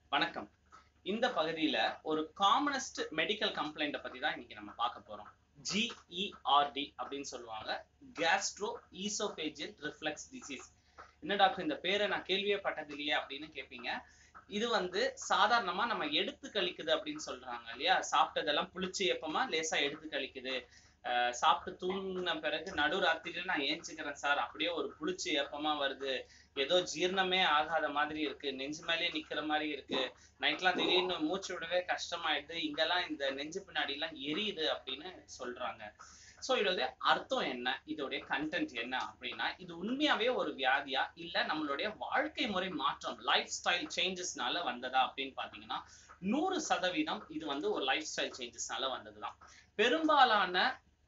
வணக்கம் இந்த பகுதியில ஒரு காமனஸ்ட் மெடிக்கல் கம்ப்ளைண்ட்டை பத்தி தான் இன்னைக்கு நம்ம பார்க்க போறோம் ஜிஇஆர்டி அப்படின்னு சொல்லுவாங்க கேஸ்ட்ரோ ஈசோபேஜியல் ரிஃப்ளெக்ஸ் டிசீஸ் என்ன டாக்டர் இந்த பேரை நான் கேள்வியே பட்டது இல்லையே அப்படின்னு கேட்பீங்க இது வந்து சாதாரணமா நம்ம எடுத்து கழிக்குது அப்படின்னு சொல்றாங்க இல்லையா சாப்பிட்டதெல்லாம் புளிச்சு ஏப்பமா லேசா எடுத்து கழிக்குது அஹ் சாப்பிட்டு தூங்கின பிறகு நடுராத்திரியில நான் ஏஞ்சுக்கிறேன் சார் அப்படியே ஒரு புளிச்சு ஏப்பமா வருது ஏதோ ஜீரணமே ஆகாத மாதிரி இருக்கு நெஞ்சு மேலேயே நிக்கிற மாதிரி இருக்கு நைட்லாம் திடீர்னு மூச்சு விடவே கஷ்டமாயிடுது இங்கெல்லாம் இந்த நெஞ்சு பின்னாடி எல்லாம் எரியுது அப்படின்னு சொல்றாங்க சோ இதோட அர்த்தம் என்ன இதோடைய கண்டென்ட் என்ன அப்படின்னா இது உண்மையாவே ஒரு வியாதியா இல்ல நம்மளுடைய வாழ்க்கை முறை மாற்றம் லைஃப் ஸ்டைல் சேஞ்சஸ்னால வந்ததா அப்படின்னு பாத்தீங்கன்னா நூறு சதவீதம் இது வந்து ஒரு லைஃப் ஸ்டைல் சேஞ்சஸ்னால வந்ததுதான் பெரும்பாலான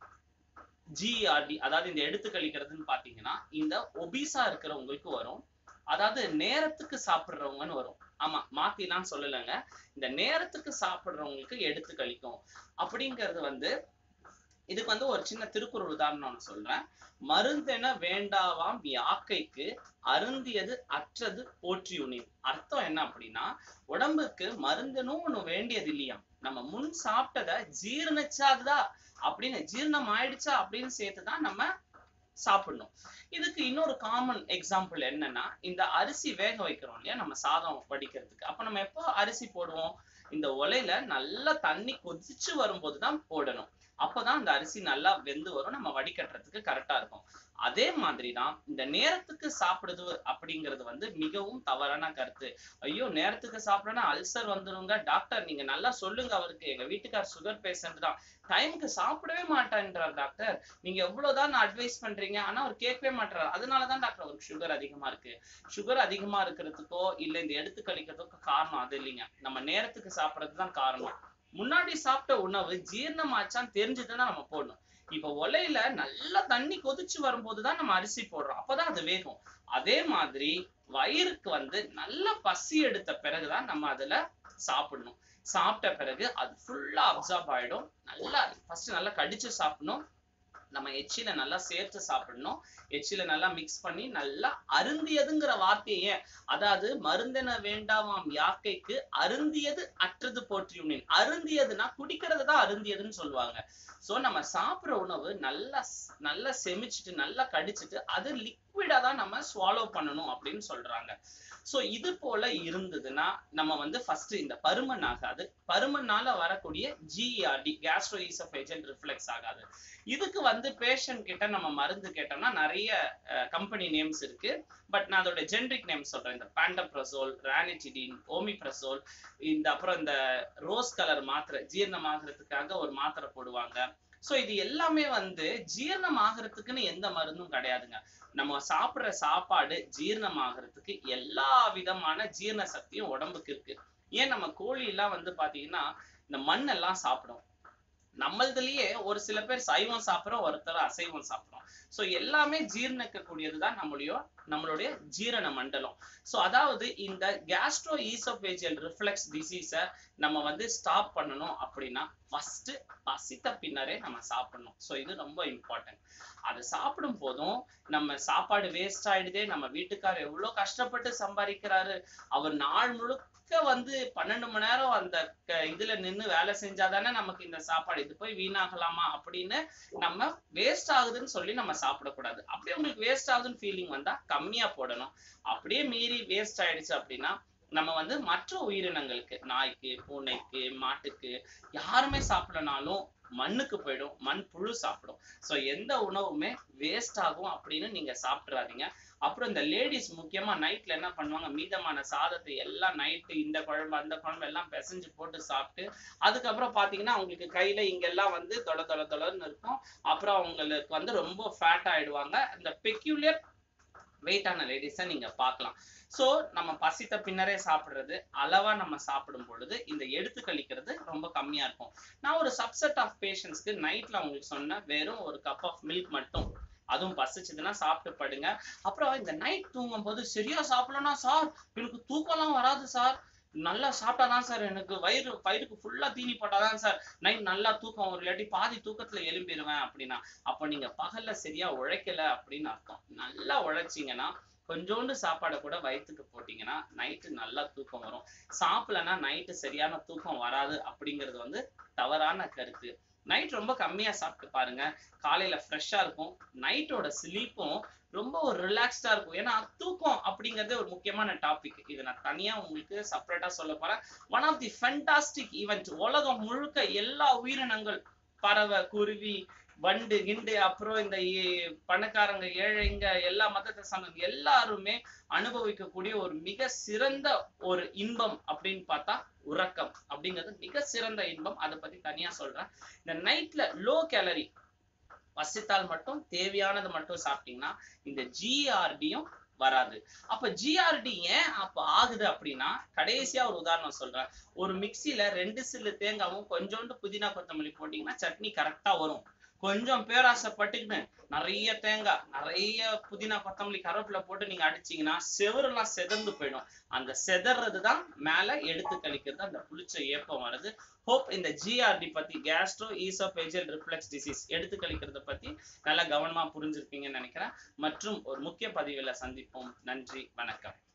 ஜிஆர்டி அதாவது இந்த எடுத்து கழிக்கிறதுன்னு பாத்தீங்கன்னா இந்த ஒபிசா இருக்கிறவங்களுக்கு வரும் அதாவது நேரத்துக்கு சாப்பிடுறவங்கன்னு வரும் ஆமா மாத்திலாம் சொல்லலைங்க இந்த நேரத்துக்கு சாப்பிடுறவங்களுக்கு எடுத்து கழிக்கும் அப்படிங்கிறது வந்து இதுக்கு வந்து ஒரு சின்ன திருக்குறள் உதாரணம் நான் சொல்றேன் மருந்தென வேண்டாவாம் யாக்கைக்கு அருந்தியது அற்றது போற்றியுனின் அர்த்தம் என்ன அப்படின்னா உடம்புக்கு மருந்துனும் ஒண்ணு வேண்டியது இல்லையா நம்ம முன் சாப்பிட்டதை ஜீரணிச்சாதுதா அப்படின்னு ஜீரணம் ஆயிடுச்சா அப்படின்னு சேர்த்துதான் நம்ம சாப்பிடணும் இதுக்கு இன்னொரு காமன் எக்ஸாம்பிள் என்னன்னா இந்த அரிசி வேக வைக்கிறோம் இல்லையா நம்ம சாதம் வடிக்கிறதுக்கு அப்ப நம்ம எப்போ அரிசி போடுவோம் இந்த உலையில நல்லா தண்ணி கொதிச்சு வரும்போது தான் போடணும் அப்பதான் அந்த அரிசி நல்லா வெந்து வரும் நம்ம வடிகட்டுறதுக்கு கரெக்டா இருக்கும் அதே மாதிரிதான் இந்த நேரத்துக்கு சாப்பிடுது அப்படிங்கிறது வந்து மிகவும் தவறான கருத்து ஐயோ நேரத்துக்கு சாப்பிடனா அல்சர் வந்துருங்க டாக்டர் நீங்க நல்லா சொல்லுங்க அவருக்கு எங்க வீட்டுக்கார் சுகர் பேஷண்ட் தான் டைமுக்கு சாப்பிடவே மாட்டேன்றார் டாக்டர் நீங்க எவ்வளவுதான் அட்வைஸ் பண்றீங்க ஆனா அவர் கேட்கவே மாட்டார் அதனாலதான் டாக்டர் அவருக்கு சுகர் அதிகமா இருக்கு சுகர் அதிகமா இருக்கிறதுக்கோ இல்ல இந்த எடுத்து கழிக்கிறதுக்கோ காரணம் அது இல்லைங்க நம்ம நேரத்துக்கு சாப்பிடுறதுதான் காரணம் முன்னாடி சாப்பிட்ட உணவு ஜீரணமாச்சான்னு தெரிஞ்சுதான் நம்ம போடணும் இப்ப உலையில நல்லா தண்ணி கொதிச்சு வரும்போதுதான் நம்ம அரிசி போடுறோம் அப்பதான் அது வேகும் அதே மாதிரி வயிறுக்கு வந்து நல்ல பசி எடுத்த பிறகுதான் நம்ம அதுல சாப்பிடணும் சாப்பிட்ட பிறகு அது ஃபுல்லா அப்சார்ப் ஆயிடும் நல்லா ஃபர்ஸ்ட் நல்லா கடிச்சு சாப்பிடணும் நம்ம எச்சில நல்லா சேர்த்து சாப்பிடணும் எச்சில நல்லா மிக்ஸ் பண்ணி நல்லா அருந்தியதுங்கிற வார்த்தையே அதாவது மருந்தென வேண்டாமாம் யாக்கைக்கு அருந்தியது அற்றது போற்றியுனேன் அருந்தியதுன்னா குடிக்கிறது தான் அருந்தியதுன்னு சொல்லுவாங்க சோ நம்ம சாப்பிடுற உணவு நல்லா நல்லா செமிச்சிட்டு நல்லா கடிச்சிட்டு அது லிக்விடா தான் நம்ம ஸ்வாலோ பண்ணணும் அப்படின்னு சொல்றாங்க சோ இது போல இருந்ததுன்னா நம்ம வந்து ஃபர்ஸ்ட் இந்த பருமன் ஆகாது பருமனால வரக்கூடிய ஜிஆர்டி கேஸ்ட்ரோ ஈசோஃபேஜியல் ரிஃப்ளெக்ஸ் ஆகாது இதுக்கு வந்து பேஷண்ட் கிட்ட நம்ம மருந்து கேட்டோம்னா நிறைய கம்பெனி நேம்ஸ் இருக்கு பட் நான் அதோட ஜென்ரிக் நேம் சொல்றேன் இந்த பேண்டப்ரசோல் ரானிட்டிடின் ஓமிப்ரசோல் இந்த அப்புறம் இந்த ரோஸ் கலர் மாத்திரை ஜீரணமாகறதுக்காக ஒரு மாத்திரை போடுவாங்க சோ இது எல்லாமே வந்து ஜீரணம் ஆகிறதுக்குன்னு எந்த மருந்தும் கிடையாதுங்க நம்ம சாப்பிடுற சாப்பாடு ஜீரணம் ஆகிறதுக்கு எல்லா விதமான ஜீரண சக்தியும் உடம்புக்கு இருக்கு ஏன் நம்ம கோழி எல்லாம் வந்து பாத்தீங்கன்னா இந்த மண்ணெல்லாம் சாப்பிடும் நம்மளதுலயே ஒரு சில பேர் சைவம் சாப்பிடுறோம் ஒருத்தர் அசைவம் சாப்பிடுறோம் சோ எல்லாமே ஜீர்ணிக்க கூடியதுதான் நம்மளுடைய நம்மளுடைய ஜீரண மண்டலம் சோ அதாவது இந்த கேஸ்ட்ரோ ஈசோபேஜியல் ரிஃப்ளெக்ஸ் டிசீஸ நம்ம வந்து ஸ்டாப் பண்ணணும் அப்படின்னா ஃபர்ஸ்ட் பசித்த பின்னரே நம்ம சாப்பிடணும் சோ இது ரொம்ப இம்பார்ட்டன்ட் அது சாப்பிடும் போதும் நம்ம சாப்பாடு வேஸ்ட் ஆயிடுதே நம்ம வீட்டுக்காரர் எவ்வளவு கஷ்டப்பட்டு சம்பாதிக்கிறாரு அவர் நாள் முழுக்க வந்து பன்னெண்டு மணி நேரம் அந்த இதுல நின்னு வேலை செஞ்சாதானே நமக்கு இந்த சாப்பாடு இது போய் வீணாகலாமா அப்படின்னு நம்ம வேஸ்ட் ஆகுதுன்னு சொல்லி நம்ம சாப்பிடக்கூடாது அப்படியே உங்களுக்கு வேஸ்ட் ஆகுதுன்னு ஃபீலிங் வந்தா கம்மியா போடணும் அப்படியே மீறி வேஸ்ட் ஆயிடுச்சு அப்படின்னா நம்ம வந்து மற்ற உயிரினங்களுக்கு நாய்க்கு பூனைக்கு மாட்டுக்கு யாருமே சாப்பிடனாலும் மண்ணுக்கு போயிடும் மண் புழு சாப்பிடும் ஸோ எந்த உணவுமே வேஸ்ட் ஆகும் அப்படின்னு நீங்க சாப்பிட்றாதீங்க அப்புறம் இந்த லேடிஸ் முக்கியமா நைட்ல என்ன பண்ணுவாங்க மீதமான சாதத்தை எல்லாம் நைட்டு இந்த குழம்பு அந்த குழம்பு எல்லாம் பிசைஞ்சு போட்டு சாப்பிட்டு அதுக்கப்புறம் பாத்தீங்கன்னா அவங்களுக்கு கையில இங்கெல்லாம் வந்து தொலை தொலை தொலைன்னு இருக்கும் அப்புறம் அவங்களுக்கு வந்து ரொம்ப ஃபேட் ஆயிடுவாங்க இந்த பெக்யூலியர் வெயிட்டான லேடிஸை நீங்க பார்க்கலாம் சோ நம்ம பசித்த பின்னரே சாப்பிடுறது அளவா நம்ம சாப்பிடும் பொழுது இந்த எடுத்து கழிக்கிறது ரொம்ப கம்மியா இருக்கும் நான் ஒரு சப்செட் ஆஃப் பேஷண்ட்ஸ்க்கு நைட்ல உங்களுக்கு சொன்ன வெறும் ஒரு கப் ஆஃப் மில்க் மட்டும் அதுவும் பசிச்சதுன்னா சாப்பிட்டு படுங்க அப்புறம் இந்த நைட் தூங்கும் போது சரியா சாப்பிடலன்னா சார் எனக்கு தூக்கம்லாம் வராது சார் நல்லா சாப்பிட்டாதான் சார் எனக்கு வயிறு வயிறுக்கு ஃபுல்லா தீனி போட்டாதான் சார் நைட் நல்லா தூக்கம் ஒரு இல்லாட்டி பாதி தூக்கத்துல எழும்பிடுவேன் அப்படின்னா அப்ப நீங்க பகல்ல சரியா உழைக்கல அப்படின்னு அர்த்தம் நல்லா உழைச்சீங்கன்னா கொஞ்சோண்டு சாப்பாடை கூட வயிற்றுக்கு போட்டீங்கன்னா நைட்டு நல்லா தூக்கம் வரும் சாப்பிடலன்னா நைட்டு சரியான தூக்கம் வராது அப்படிங்கிறது வந்து தவறான கருத்து நைட் ரொம்ப கம்மியா சாப்பிட்டு பாருங்க காலையில ஃப்ரெஷ்ஷா இருக்கும் நைட்டோட ஸ்லீப்பும் ரொம்ப ஒரு ரிலாக்ஸ்டா இருக்கும் ஏன்னா தூக்கம் அப்படிங்கிறது ஒரு முக்கியமான டாபிக் இது நான் தனியா உங்களுக்கு செப்பரேட்டா சொல்ல போறேன் one of the fantastic event உலகம் முழுக்க எல்லா உயிரினங்கள் பறவை குருவி வண்டு கிண்டு அப்புறம் இந்த ஏ- பணக்காரங்க ஏழைங்க எல்லா மதத்தை சார்ந்த எல்லாருமே அனுபவிக்கக்கூடிய ஒரு மிக சிறந்த ஒரு இன்பம் அப்படின்னு பார்த்தா உறக்கம் அப்படிங்கிறது மிக சிறந்த இன்பம் அதை பத்தி தனியா சொல்றேன் இந்த நைட்ல லோ கேலரி பசித்தால் மட்டும் தேவையானது மட்டும் சாப்பிட்டீங்கன்னா இந்த ஜிஆர்டியும் வராது அப்ப ஜிஆர்டி ஏன் அப்ப ஆகுது அப்படின்னா கடைசியா ஒரு உதாரணம் சொல்றேன் ஒரு மிக்ஸில ரெண்டு சில்லு தேங்காவும் கொஞ்சோண்டு புதினா கொத்தமல்லி போட்டீங்கன்னா சட்னி கரெக்டா வரும் கொஞ்சம் பேராசைப்பட்டுக்கிட்டு நிறைய தேங்காய் நிறைய புதினா கொத்தமல்லி கருவேப்பிலை போட்டு நீங்க அடிச்சீங்கன்னா செவரெல்லாம் செதந்து போயிடும் அந்த செதறது தான் மேல எடுத்து கழிக்கிறது அந்த புளிச்ச ஏப்பம் வருது ஹோப் இந்த ஜிஆர்டி பத்தி கேஸ்ட்ரோ ஈசோபேஜியல் ரிஃப்ளெக்ஸ் டிசீஸ் எடுத்து கழிக்கிறத பத்தி நல்லா கவனமா புரிஞ்சிருப்பீங்கன்னு நினைக்கிறேன் மற்றும் ஒரு முக்கிய பதிவுல சந்திப்போம் நன்றி வணக்கம்